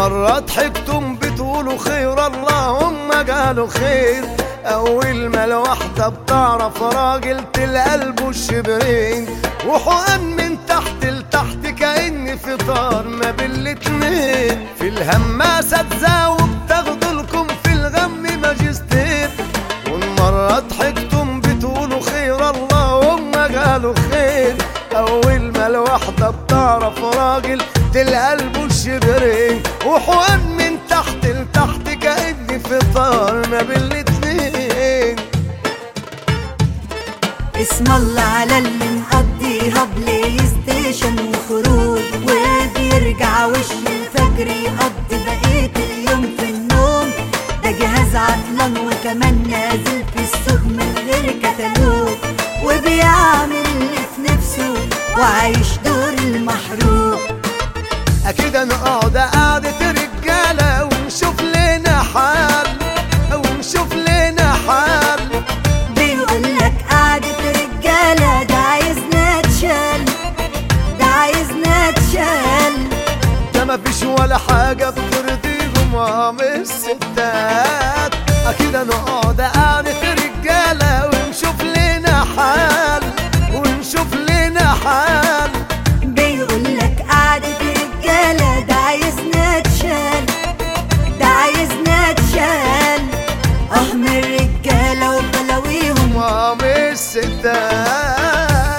مرة ضحكتم بتقولوا خير اللهم قالوا خير أول ما الواحدة بتعرف راجل تلقى الشبرين وحقن من تحت لتحت كأني في طار ما بين الاتنين في الهماسة تزاوب تاخدوا لكم في الغم ماجستير والمرة ضحكتم بتقولوا خير اللهم قالوا خير أول ما الواحدة بتعرف راجل تلقى الشبرين وحقن من تحت لتحت كأني في طار ما بين الاتنين اسم الله على اللي مقضيها بلاي ستيشن وخروج وبيرجع وش الفجر يقضي بقية اليوم في النوم ده جهاز عطلان وكمان نازل في السوق من غير كتالوج وبيعمل اللي في نفسه وعايش دور المحروق أكيد نقعد قعدة رجالة ونشوف لنا حال ونشوف لنا حال بيقول لك قعدة رجالة ده عايزنا نتشال ده عايزنا نتشال ده مفيش ولا حاجة بترضيهم عم الستات أكيد نقعد قعدة رجالة ونشوف لنا حال ونشوف لنا حال بيقول لك قعدة رجالة ده عايزنا نتشال ده عايزنا نتشال اه من الرجالة وبلاويهم عم الستات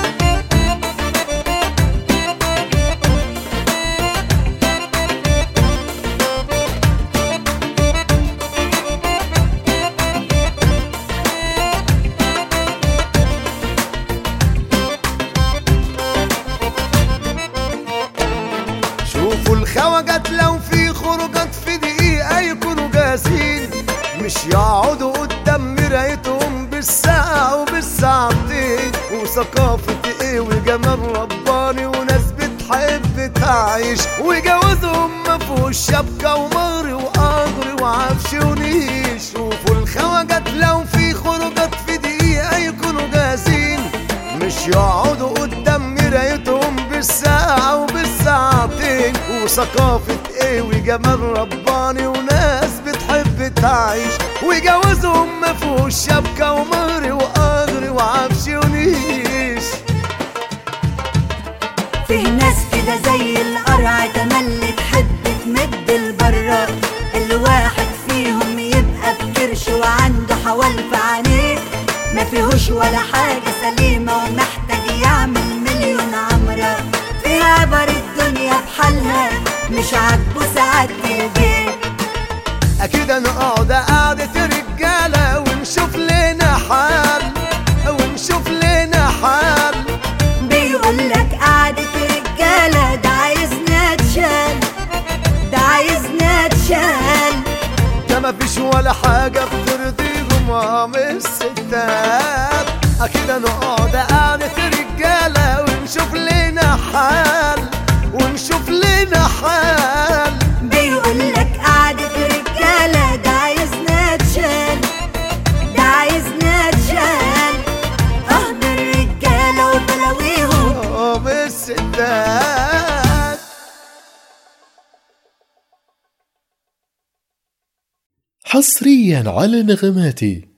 شوفوا الخواجات لو في خروجات في دقيقة يكونوا جاهزين مش يقعدوا قدام مرايتهم بالساعة وبالساعتين وثقافة ايه وجمال رباني وناس بتحب تعيش وجوازهم مفهوش شبكة ومهر وقهر وعفش ونيش شوفوا الخواجات لو في خروجات في دقيقة يكونوا جاهزين مش يقعدوا قدام مرايتهم بالساعة وبالساعتين وثقافة ايه وجمال رباني وناس بتحب تعيش وجوازهم مفهوش شبكة ومهر وقهر وعفش ونيش فيه ناس كده زي القرع تملي تحب تمد البرة الواحد فيهم يبقى بكرش وعنده حوال في عينيه ما فيهوش ولا حاجة سليمة ومحتاج يعمل مليون عمرة فيها بر الدنيا بحالها مش عاجبه ساعات البيت اكيد نقعد قعدة رجالة ونشوف لنا حال ونشوف لنا حال بيقول لك قعدة رجالة ده عايزنا نتشال ده عايزنا نتشال ده مفيش ولا حاجة بترضيهم عم الستات أكيد نقعد قعدة رجالة ونشوف لنا حال ونشوف لنا حال بيقول لك قعدة رجالة ده عايزنا نتشال ده عايزنا نتشال اه ده الرجالة وبلاويهم عم الستات حصريا على نغماتي